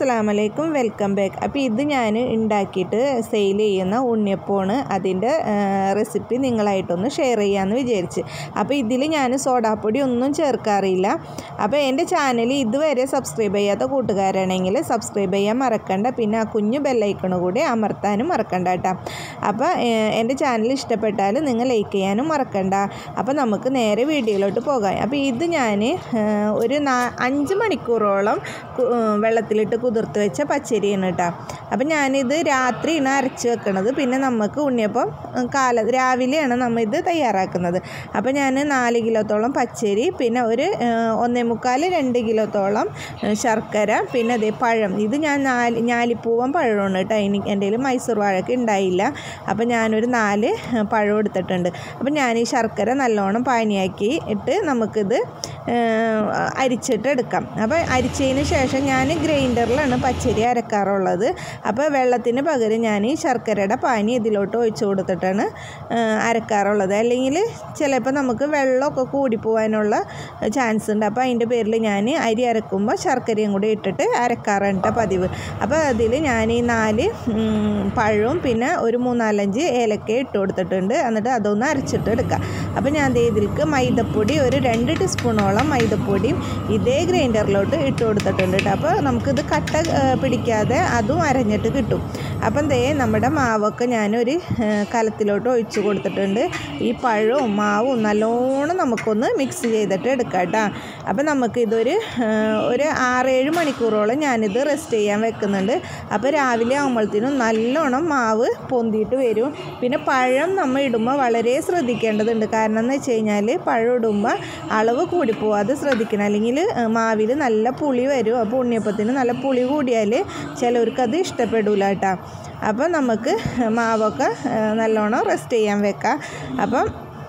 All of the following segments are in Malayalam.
അസ്സാമലൈക്കും വെൽക്കം ബാക്ക് അപ്പോൾ ഇത് ഞാൻ ഉണ്ടാക്കിയിട്ട് സെയിൽ ചെയ്യുന്ന ഉണ്ണിയപ്പമാണ് അതിൻ്റെ റെസിപ്പി നിങ്ങളായിട്ടൊന്ന് ഷെയർ ചെയ്യാമെന്ന് വിചാരിച്ച് അപ്പോൾ ഇതിൽ ഞാൻ സോഡാപ്പൊടി ഒന്നും ചേർക്കാറില്ല അപ്പോൾ എൻ്റെ ചാനൽ ഇതുവരെ സബ്സ്ക്രൈബ് ചെയ്യാത്ത കൂട്ടുകാരാണെങ്കിൽ സബ്സ്ക്രൈബ് ചെയ്യാൻ മറക്കണ്ട പിന്നെ ആ കുഞ്ഞു ബെല്ലൈക്കണ് കൂടി അമർത്താനും മറക്കണ്ട കേട്ടോ അപ്പോൾ എൻ്റെ ചാനൽ ഇഷ്ടപ്പെട്ടാൽ നിങ്ങൾ ലൈക്ക് ചെയ്യാനും മറക്കണ്ട അപ്പോൾ നമുക്ക് നേരെ വീഡിയോയിലോട്ട് പോകാം അപ്പോൾ ഇത് ഞാൻ ഒരു നാ അഞ്ച് മണിക്കൂറോളം കു- വെള്ളത്തിലിട്ട് കുതിർത്ത് വെച്ച പച്ചരിയാണ് കേട്ടോ അപ്പം ഞാനിത് രാത്രിയാണ് അരച്ച് വെക്കണത് പിന്നെ നമുക്ക് ഉണ്ണിയപ്പം ഉം, കാല രാവിലെയാണ് നമ്മൾ ഇത് തയ്യാറാക്കുന്നത് അപ്പോൾ ഞാൻ നാല് കിലോത്തോളം പച്ചരി പിന്നെ ഒരു ഏഹ്, ഒന്നേ മുക്കാൽ രണ്ട് കിലോത്തോളം ഏഹ്, ശർക്കര പിന്നെ അതേ പഴം ഇത് ഞാൻ നാല് ഞാലിപ്പൂവൻ പഴമാണ് കേട്ടോ എനിക്ക് എൻ്റെ കയ്യിൽ മൈസൂർ വാഴയ്ക്ക് ഉണ്ടായില്ല അപ്പോൾ ഞാനൊരു നാല് ഏഹ്, പഴം എടുത്തിട്ടുണ്ട് അപ്പം ഞാൻ ഈ ശർക്കര നല്ലോണം പാനിയാക്കി ഇട്ട് നമുക്കിത് ഏഹ്, അരിച്ചിട്ട് എടുക്കാം അപ്പോൾ അരിച്ചതിന് ശേഷം ഞാൻ ഗ്രൈൻഡറിലാണ് പച്ചരി അരക്കാറുള്ളത് അപ്പോൾ വെള്ളത്തിന് പകരം ഞാൻ ഈ ശർക്കരയുടെ പാനി ഇതിലോട്ട് ഒഴിച്ചു കൊടുത്തിട്ടാണ് ഏഹ്, അരക്കാറുള്ളത് അല്ലെങ്കിൽ ചിലപ്പോൾ നമുക്ക് വെള്ളമൊക്കെ കൂടിപ്പോവാനുള്ള ചാൻസ് ഉണ്ട് അപ്പോൾ അതിൻ്റെ പേരിൽ ഞാൻ അരി അരക്കുമ്പോൾ ശർക്കരയും കൂടി ഇട്ടിട്ട് അരക്കാറാണ് ട്ടോ പതിവ് അപ്പോൾ അതിൽ ഞാൻ ഈ നാല് ഉം, പഴവും പിന്നെ ഒരു മൂന്നാലഞ്ച് ഏലക്ക ഇട്ട് കൊടുത്തിട്ടുണ്ട് എന്നിട്ട് അതൊന്ന് അരച്ചിട്ട് എടുക്കാം അപ്പോൾ ഞാൻ ദേ ഇതിലേക്ക് മൈദപ്പൊടി ഒരു രണ്ട് ടീസ്പൂണോളം മൈദപ്പൊടിയും ഇതേ ഗ്രൈൻഡറിലോട്ട് ഇട്ട് കൊടുത്തിട്ടുണ്ട് കേട്ടോ അപ്പോൾ നമുക്കിത് കട്ട ഏ, പിടിക്കാതെ അതും അരഞ്ഞിട്ട് കിട്ടും അപ്പം ദേ നമ്മുടെ മാവൊക്കെ ഞാനൊരു ഏ, കലത്തിലോട്ട് ഒഴിച്ച് കൊടുത്തിട്ടുണ്ട് ഈ പഴവും മാവും നല്ലോണം നമുക്കൊന്ന് മിക്സ് ചെയ്തിട്ട് എടുക്കാം കേട്ടോ അപ്പം നമുക്കിതൊരു ഏ, ഒരു ആറേഴ് മണിക്കൂറോളം ഞാനിത് റെസ്റ്റ് ചെയ്യാൻ വെക്കുന്നുണ്ട് അപ്പോൾ രാവിലെ ആകുമ്പോഴത്തേനും നല്ലോണം മാവ് പൊന്തിയിട്ട് വരും പിന്നെ പഴം നമ്മൾ ഇടുമ്പോൾ വളരെ ശ്രദ്ധിക്കേണ്ടതുണ്ട് കാരണം എന്ന് വെച്ച് കഴിഞ്ഞാൽ പഴം ഇടുമ്പോൾ അളവ് കൂടിപ്പോവാതെ ശ്രദ്ധിക്കണം അല്ലെങ്കിൽ മാവിൽ നല്ല പുളി വരും അപ്പോൾ ഉണ്ണിയപ്പത്തിന് നല്ല പുളി കൂടിയാൽ ചിലവർക്ക് അത് ഇഷ്ടപ്പെടില്ല കേട്ടോ അപ്പം നമുക്ക് മാവൊക്കെ ആ, നല്ലോണം റെസ്റ്റ് ചെയ്യാൻ വെക്കാം അപ്പം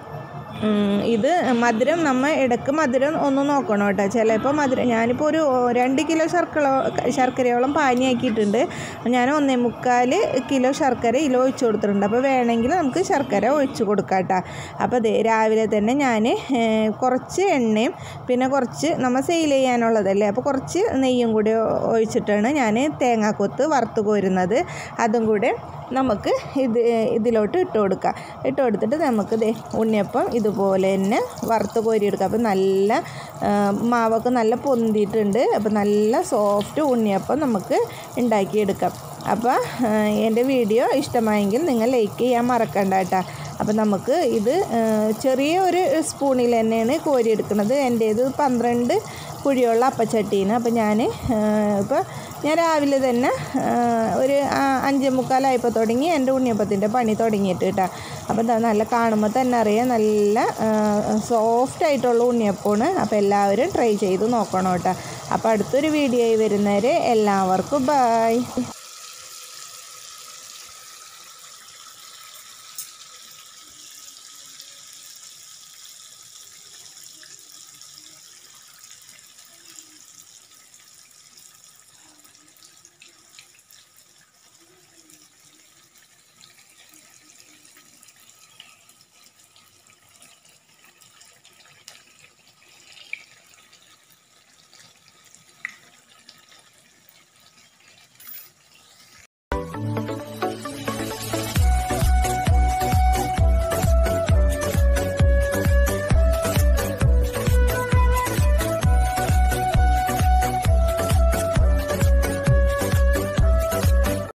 ഉം, ഇത് മധുരം നമ്മൾ ഇടയ്ക്ക് മധുരം ഒന്ന് നോക്കണം കേട്ടോ ചിലപ്പോൾ മധുരം ഞാനിപ്പോൾ ഒരു ഓ, രണ്ട് കിലോ ശർക്കര ശർക്കരയോളം പാനിയാക്കിയിട്ടുണ്ട് ഞാൻ ഒന്നേ മുക്കാൽ കിലോ ശർക്കര ഇതിൽ ഒഴിച്ച് കൊടുത്തിട്ടുണ്ട് അപ്പോൾ വേണമെങ്കിൽ നമുക്ക് ശർക്കര ഒഴിച്ച് കൊടുക്കാം കേട്ടോ അപ്പോൾ ദേ രാവിലെ തന്നെ ഞാൻ കുറച്ച് എണ്ണയും പിന്നെ കുറച്ച് നമ്മൾ സെയിൽ ചെയ്യാനുള്ളതല്ലേ അപ്പോൾ കുറച്ച് നെയ്യും കൂടി ഒഴിച്ചിട്ടാണ് ഞാൻ തേങ്ങാക്കൊത്ത് വറുത്ത് കോരുന്നത് അതും കൂടെ നമുക്ക് ഇത് ഇതിലോട്ട് ഇട്ട് കൊടുക്കാം ഇട്ട് കൊടുത്തിട്ട് നമുക്ക് ദേ ഉണ്ണിയപ്പം ഇതുപോലെ തന്നെ വറുത്ത് കോരിയെടുക്കാം അപ്പം നല്ല ആ, മാവൊക്കെ നല്ല പൊന്തിയിട്ടുണ്ട് അപ്പം നല്ല സോഫ്റ്റ് ഉണ്ണിയപ്പം നമുക്ക് ഉണ്ടാക്കിയെടുക്കാം അപ്പോൾ എൻ്റെ വീഡിയോ ഇഷ്ടമായെങ്കിൽ നിങ്ങൾ ലൈക്ക് ചെയ്യാൻ മറക്കണ്ട കേട്ടോ അപ്പം നമുക്ക് ഇത് ആ, ചെറിയ ഒരു സ്പൂണിൽ തന്നെയാണ് കോരിയെടുക്കുന്നത് എൻ്റേത് പന്ത്രണ്ട് കുഴിയുള്ള അപ്പച്ചട്ടിയാണ് അപ്പം ഞാൻ ഇപ്പോൾ ഞാൻ രാവിലെ തന്നെ ആ, ഒരു ആ, അഞ്ചേ മുക്കാലായപ്പോൾ തുടങ്ങി എൻ്റെ ഉണ്ണിയപ്പത്തിൻ്റെ പണി തുടങ്ങിയിട്ട് കേട്ടോ അപ്പോൾ ദാ നല്ല കാണുമ്പോൾ തന്നെ അറിയാം നല്ല സോഫ്റ്റ് ആയിട്ടുള്ള ഉണ്ണിയപ്പമാണ് അപ്പോൾ എല്ലാവരും ട്രൈ ചെയ്ത് നോക്കണം കേട്ടോ അപ്പോൾ അടുത്തൊരു വീഡിയോ ആയി വരുന്നവരെ എല്ലാവർക്കും ബായ്